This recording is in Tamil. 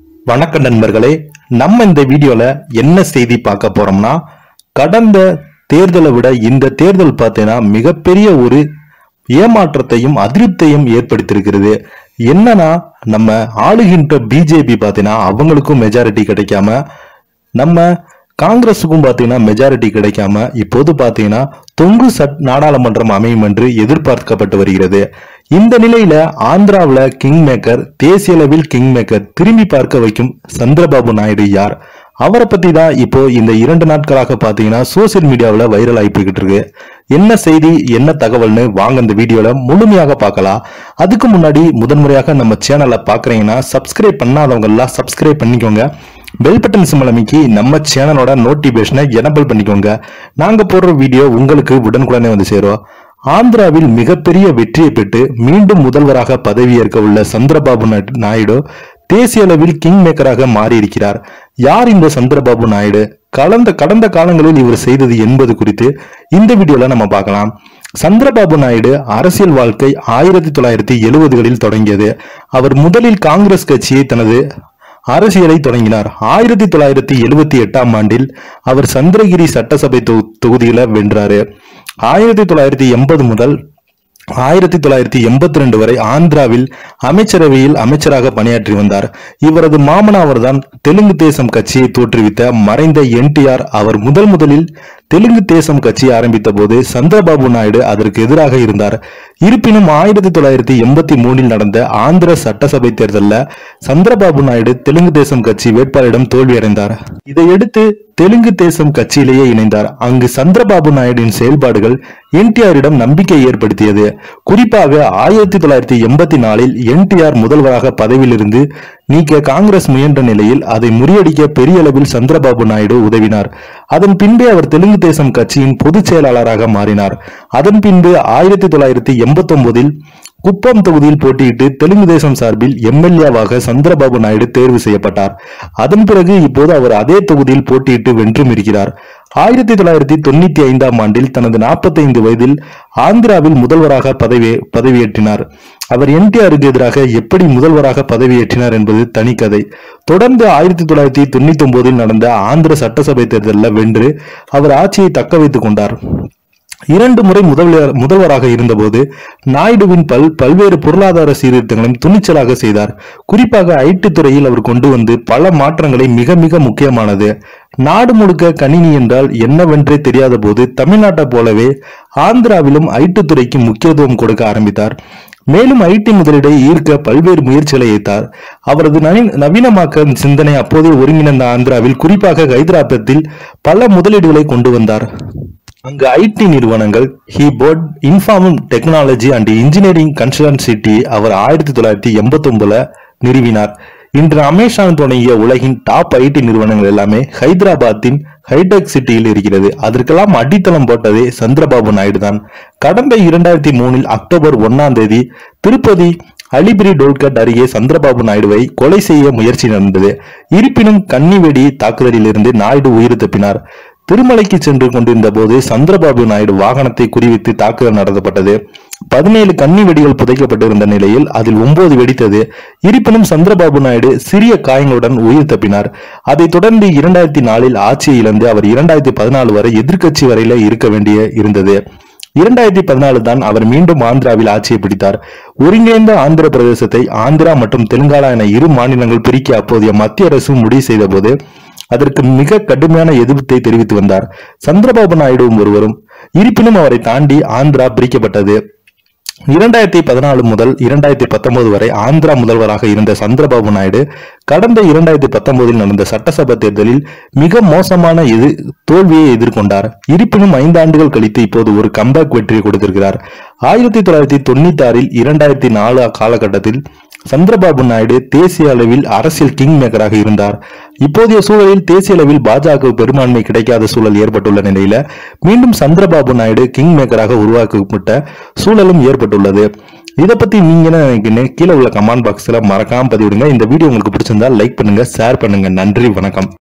வணக்கம் நண்பர்களே நம்ம இந்த வீடியோல என்ன செய்தி பார்க்க போறோம்னா கடந்த தேர்தலை விட இந்த தேர்தல் பார்த்தீங்கன்னா மிகப்பெரிய ஒரு ஏமாற்றத்தையும் அதிருப்தியையும் ஏற்படுத்தியிருக்கிறது என்னன்னா நம்ம ஆளுகின்ற பிஜேபி பார்த்தீங்கன்னா அவங்களுக்கும் மெஜாரிட்டி கிடைக்காம நம்ம காங்கிரஸுக்கும் பார்த்தீங்கன்னா மெஜாரிட்டி கிடைக்காம இப்போது பார்த்தீங்கன்னா தொங்கு சட் நாடாளுமன்றம் அமையும் என்று எதிர்பார்க்கப்பட்டு வருகிறது இந்த நிலையில ஆந்திராவுல கிங் மேக்கர் தேசிய அளவில் கிங் மேக்கர் திரும்பி பார்க்க வைக்கும் சந்திரபாபு நாயுடு யார் அவரை பத்தி தான் இப்போ இந்த இரண்டு நாட்களாக பாத்தீங்கன்னா சோசியல் மீடியாவில் வைரல் ஆகி போய்கிட்டு இருக்கு என்ன செய்தி என்ன தகவல்னு வாங்க இந்த வீடியோல முழுமையாக பார்க்கலாம் அதுக்கு முன்னாடி முதன்முறையாக நம்ம சேனலை பாக்குறீங்கன்னா சப்ஸ்கிரைப் பண்ணாதவங்க எல்லாம் சப்ஸ்கிரைப் பண்ணிக்கோங்க பெல் பட்டன் சிம்பல் அமைக்கி நம்ம சேனலோட நோட்டிபிகேஷனை எனபிள் பண்ணிக்கோங்க நாங்க போடுற வீடியோ உங்களுக்கு உடனுக்குடனே வந்து சேரும் ஆந்திராவில் மிகப்பெரிய வெற்றியை பெற்று மீண்டும் முதல்வராக பதவியேற்க உள்ள சந்திரபாபு நாயுடு- நாயுடு தேசிய அளவில் கிங் மேக்கராக மாறியிருக்கிறார் யார் இந்த சந்திரபாபு நாயுடு கடந்த கடந்த காலங்களில் இவர் செய்தது என்பது குறித்து இந்த வீடியோல நம்ம பார்க்கலாம் சந்திரபாபு நாயுடு அரசியல் வாழ்க்கை ஆயிரத்தி தொள்ளாயிரத்தி எழுபதுகளில் தொடங்கியது அவர் முதலில் காங்கிரஸ் கட்சியை தனது அரசியலை தொடங்கினார் ஆயிரத்தி தொள்ளாயிரத்தி எழுபத்தி எட்டாம் ஆண்டில் அவர் சந்திரகிரி சட்டசபை தொகு- தொகுதியில வென்றாரு ஆயிரத்தி தொள்ளாயிரத்தி எண்பது முதல் ஆயிரத்தி தொள்ளாயிரத்தி எண்பத்தி ரெண்டு வரை ஆந்திராவில் அமைச்சரவையில் அமைச்சராக பணியாற்றி வந்தார் இவரது மாமனாவர் தான் தெலுங்கு தேசம் கட்சியை தோற்றுவித்த மறைந்த என்டிஆர் அவர் முதல் முதலில் தெலுங்கு தேசம் கட்சி ஆரம்பித்த போது சந்திரபாபு நாயுடு அதற்கு எதிராக இருந்தார் இருப்பினும் ஆயிரத்தி தொள்ளாயிரத்தி எண்பத்தி மூணில் நடந்த ஆந்திர சட்டசபை தேர்தலில் சந்திரபாபு நாயுடு தெலுங்கு தேசம் கட்சி வேட்பாளரிடம் தோல்வியடைந்தார் இதையடுத்து தெலுங்கு தேசம் கட்சியிலேயே இணைந்தார் அங்கு சந்திரபாபு நாயுடின் செயல்பாடுகள் என்டிஆரிடம் நம்பிக்கை ஏற்படுத்தியது குறிப்பாக ஆயிரத்தி தொள்ளாயிரத்தி எண்பத்தி நாலில் என்டிஆர் முதல்வராக பதவியிலிருந்து நீக்க காங்கிரஸ் முயன்ற நிலையில் அதை முறியடிக்க பெரிய அளவில் சந்திரபாபு நாயுடு உதவினார் அதன் பின்பே அவர் தெலுங்கு தேசம் கட்சியின் பொதுச் செயலாளராக மாறினார் அதன் பின்பு ஆயிரத்தி தொள்ளாயிரத்தி எண்பத்தி ஒன்பதில் குப்பம் தொகுதியில் போட்டியிட்டு தெலுங்கு தேசம் சார்பில் எம்எல்ஏவாக சந்திரபாபு நாயுடு தேர்வு செய்யப்பட்டார் அதன் பிறகு இப்போது அவர் அதே தொகுதியில் போட்டியிட்டு வென்றும் இருக்கிறார் ஆயிரத்தி தொள்ளாயிரத்தி தொண்ணூத்தி ஐந்தாம் ஆண்டில் தனது 45 வயதில் ஆந்திராவில் முதல்வராக பதவி பதவியேற்றினார் அவர் என்டிஆருக்கு எதிராக எப்படி முதல்வராக பதவியேற்றினார் என்பது தனிக்கதை தொடர்ந்து ஆயிரத்தி தொள்ளாயிரத்தி தொண்ணூத்தி ஒன்பதில் நடந்த ஆந்திர சட்டசபை தேர்தலில் வென்று அவர் ஆட்சியை தக்க வைத்துக் கொண்டார் இரண்டு முறை முதல்வர் முதல்வராக இருந்தபோது நாயுடுவின் பல் பல்வேறு பொருளாதார சீர்திருத்தங்களையும் துணிச்சலாக செய்தார் குறிப்பாக ஐடி துறையில் அவர் கொண்டு வந்து பல மாற்றங்களை மிக மிக முக்கியமானது நாடு முழுக்க கணினி என்றால் என்னவென்றே தெரியாத போது தமிழ்நாட்டை போலவே ஆந்திராவிலும் ஐடி துறைக்கு முக்கியத்துவம் கொடுக்க ஆரம்பித்தார் மேலும் ஐடி முதலீடை ஈர்க்க பல்வேறு முயற்சிகளை எடுத்தார் அவரது நவீன- நவீனமாக்க சிந்தனை அப்போதே ஒருங்கிணைந்த ஆந்திராவில் குறிப்பாக ஹைதராபாத்தில் பல முதலீடுகளை கொண்டு வந்தார் அங்கு ஐடி நிறுவனங்கள் ஹீபோர்ட் இன்ஃபார்ம் டெக்னாலஜி அண்ட் இன்ஜினியரிங் கன்சல்டன்சிட்டி அவர் ஆயிரத்தி தொள்ளாயிரத்தி எண்பத்தி ஒன்பதுல நிறுவினார் இன்று அமேசான் தொடங்கிய உலகின் டாப் ஐடி நிறுவனங்கள் எல்லாமே ஹைதராபாத்தின் ஹைடெக் சிட்டியில் இருக்கிறது அதற்கெல்லாம் அடித்தளம் போட்டதே சந்திரபாபு நாயுடு தான் கடந்த இரண்டாயிரத்தி மூணில் அக்டோபர் ஒன்னாம் தேதி திருப்பதி அலிபிரி டோல்கட் அருகே சந்திரபாபு நாயுடுவை கொலை செய்ய முயற்சி நடந்தது இருப்பினும் கன்னிவெடி தாக்குதலில் இருந்து நாயுடு உயிர் தப்பினார் திருமலைக்கு சென்று கொண்டிருந்த போது சந்திரபாபு நாயுடு வாகனத்தை குறிவித்து தாக்குதல் நடத்தப்பட்டது பதினேழு கன்னி வெடிகள் புதைக்கப்பட்டிருந்த நிலையில் அதில் ஒன்பது வெடித்தது இருப்பினும் சந்திரபாபு நாயுடு சிறிய காயங்களுடன் உயிர் தப்பினார் அதைத் தொடர்ந்து இரண்டாயிரத்தி நாலில் ஆட்சியை இழந்து அவர் இரண்டாயிரத்தி பதினாலு வரை எதிர்க்கட்சி வரையில இருக்க வேண்டிய இருந்தது இரண்டாயிரத்தி பதினாலு தான் அவர் மீண்டும் ஆந்திராவில் ஆட்சியை பிடித்தார் ஒருங்கிணைந்த ஆந்திர பிரதேசத்தை ஆந்திரா மற்றும் தெலுங்கானா என இரு மாநிலங்கள் பிரிக்க அப்போதைய மத்திய அரசு முடிவு செய்தபோது அதற்கு மிக கடுமையான எதிர்ப்பை தெரிவித்து வந்தார் சந்திரபாபு நாயுடுவும் ஒருவரும் இருப்பினும் அவரை தாண்டி ஆந்திரா பிரிக்கப்பட்டது இரண்டாயிரத்தி பதினாலு முதல் இரண்டாயிரத்தி பத்தொன்பது வரை ஆந்திரா முதல்வராக இருந்த சந்திரபாபு நாயுடு கடந்த இரண்டாயிரத்தி பத்தொன்பதில் நடந்த சட்டசபை தேர்தலில் மிக மோசமான எது தோல்வியை எதிர்கொண்டார் இருப்பினும் ஐந்து ஆண்டுகள் கழித்து இப்போது ஒரு கம்பேக் வெற்றியை கொடுத்திருக்கிறார் ஆயிரத்தி தொள்ளாயிரத்தி தொண்ணூத்தி ஆறில் இரண்டாயிரத்தி நாலு காலகட்டத்தில் சந்திரபாபு நாயுடு தேசிய அளவில் அரசியல் கிங் மேக்கராக இருந்தார் இப்போதைய சூழலில் தேசிய அளவில் பாஜக பெரும்பான்மை கிடைக்காத சூழல் ஏற்பட்டுள்ள நிலையில மீண்டும் சந்திரபாபு நாயுடு கிங் மேக்கராக உருவாக்கப்பட்ட சூழலும் ஏற்பட்டுள்ளது இதை பத்தி நீங்க என்ன நினைக்கிறீங்க கீழே உள்ள கமெண்ட் பாக்ஸ்ல மறக்காம பதிவிடுங்க இந்த வீடியோ உங்களுக்கு பிடிச்சிருந்தா லைக் பண்ணுங்க ஷேர் பண்ணுங்க நன்றி வணக்கம்